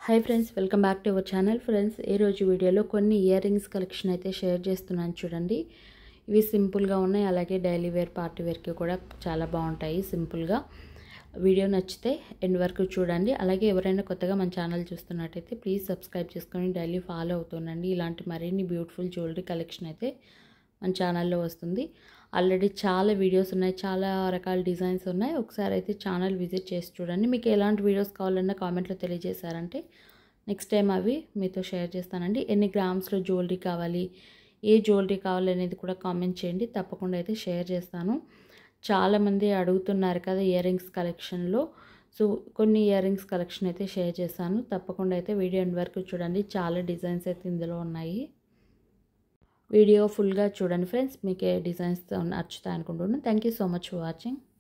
hi friends welcome back to our channel friends ఈ రోజు వీడియోలో కొన్ని ఇయర్ రింగ్స్ కలెక్షన్ అయితే షేర్ చేస్తున్నాను చూడండి ఇవి సింపుల్గా ఉన్నాయి అలాగే డైలీ వేర్ పార్టీ వేర్కి కూడా చాలా బాగుంటాయి సింపుల్గా వీడియో నచ్చితే ఎండ్ వరకు చూడండి అలాగే ఎవరైనా కొత్తగా మన ఛానల్ చూస్తున్నట్టయితే ప్లీజ్ సబ్స్క్రైబ్ చేసుకొని డైలీ ఫాలో అవుతుండండి ఇలాంటి మరిన్ని బ్యూటిఫుల్ జ్యువెలరీ కలెక్షన్ అయితే మన ఛానల్లో వస్తుంది ఆల్రెడీ చాలా వీడియోస్ ఉన్నాయి చాలా రకాల డిజైన్స్ ఉన్నాయి ఒకసారి అయితే ఛానల్ విజిట్ చేసి చూడండి మీకు ఎలాంటి వీడియోస్ కావాలన్నా కామెంట్లో తెలియజేశారంటే నెక్స్ట్ టైం అవి మీతో షేర్ చేస్తానండి ఎన్ని గ్రామ్స్లో జ్యువెలరీ కావాలి ఏ జ్యువెలరీ కావాలి అనేది కూడా కామెంట్ చేయండి తప్పకుండా అయితే షేర్ చేస్తాను చాలామంది అడుగుతున్నారు కదా ఇయర్ రింగ్స్ కలెక్షన్లో సో కొన్ని ఇయర్ రింగ్స్ కలెక్షన్ అయితే షేర్ చేశాను తప్పకుండా అయితే వీడియో ఎండ్ వరకు చూడండి చాలా డిజైన్స్ అయితే ఇందులో ఉన్నాయి వీడియో ఫుల్గా చూడండి ఫ్రెండ్స్ మీకు ఏ డిజైన్స్ నచ్చుతాయి అనుకుంటున్నాను thank you so much for watching